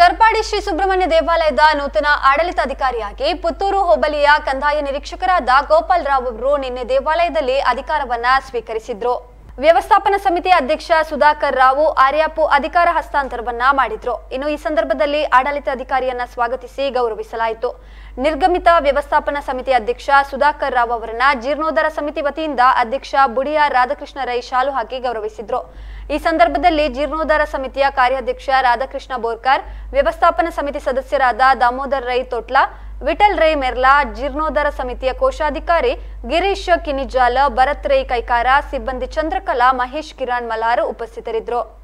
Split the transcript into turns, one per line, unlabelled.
ಸರ್ಪಾಡಿ ಶ್ರೀ ಸುಬ್ರಹ್ಮಣ್ಯ ದೇವಾಲಯದ ನೂತನ ಆಡಳಿತಾಧಿಕಾರಿಯಾಗಿ ಪುತ್ತೂರು ಹೋಬಳಿಯ ಕಂದಾಯ ನಿರೀಕ್ಷಕರಾದ ಗೋಪಾಲ್ ರಾವ್ ಅವರು ನಿನ್ನೆ ದೇವಾಲಯದಲ್ಲಿ ಅಧಿಕಾರವನ್ನ ಸ್ವೀಕರಿಸಿದ್ರು ವ್ಯವಸ್ಥಾಪನಾ ಸಮಿತಿ ಅಧ್ಯಕ್ಷ ಸುಧಾಕರ್ ರಾವು ಆರ್ಯಾಪು ಅಧಿಕಾರ ಹಸ್ತಾಂತರವನ್ನ ಮಾಡಿದ್ರು ಇನ್ನು ಈ ಸಂದರ್ಭದಲ್ಲಿ ಆಡಳಿತಾಧಿಕಾರಿಯನ್ನ ಸ್ವಾಗತಿಸಿ ಗೌರವಿಸಲಾಯಿತು ನಿರ್ಗಮಿತ ವ್ಯವಸ್ಥಾಪನಾ ಸಮಿತಿ ಅಧ್ಯಕ್ಷ ಸುಧಾಕರ್ ರಾವ್ ಅವರನ್ನ ಜೀರ್ಣೋದ್ಧಾರ ಸಮಿತಿ ವತಿಯಿಂದ ಅಧ್ಯಕ್ಷ ಬುಡಿಯ ರಾಧಾಕೃಷ್ಣ ರೈ ಶಾಲು ಹಾಕಿ ಗೌರವಿಸಿದ್ರು ಈ ಸಂದರ್ಭದಲ್ಲಿ ಜೀರ್ಣೋದ್ಧಾರ ಸಮಿತಿಯ ಕಾರ್ಯಾಧ್ಯಕ್ಷ ರಾಧಾಕೃಷ್ಣ ಬೋರ್ಕರ್ ವ್ಯವಸ್ಥಾಪನಾ ಸಮಿತಿ ಸದಸ್ಯರಾದ ದಾಮೋದರ್ ರೈ ತೋಟ್ಲಾ ವಿಠಲ್ ರೈ ಮೆರ್ಲಾ ಜೀರ್ಣೋದ್ಧಾರ ಸಮಿತಿಯ ಕೋಶಾಧಿಕಾರಿ ಗಿರೀಶ್ ಕಿನಿಜಾಲ ಭರತ್ ರೈ ಕೈಕಾರ ಸಿಬ್ಬಂದಿ ಚಂದ್ರಕಲಾ ಮಹೇಶ್ ಕಿರಣ್ ಮಲಾರ್ ಉಪಸ್ಥಿತರಿದ್ದರು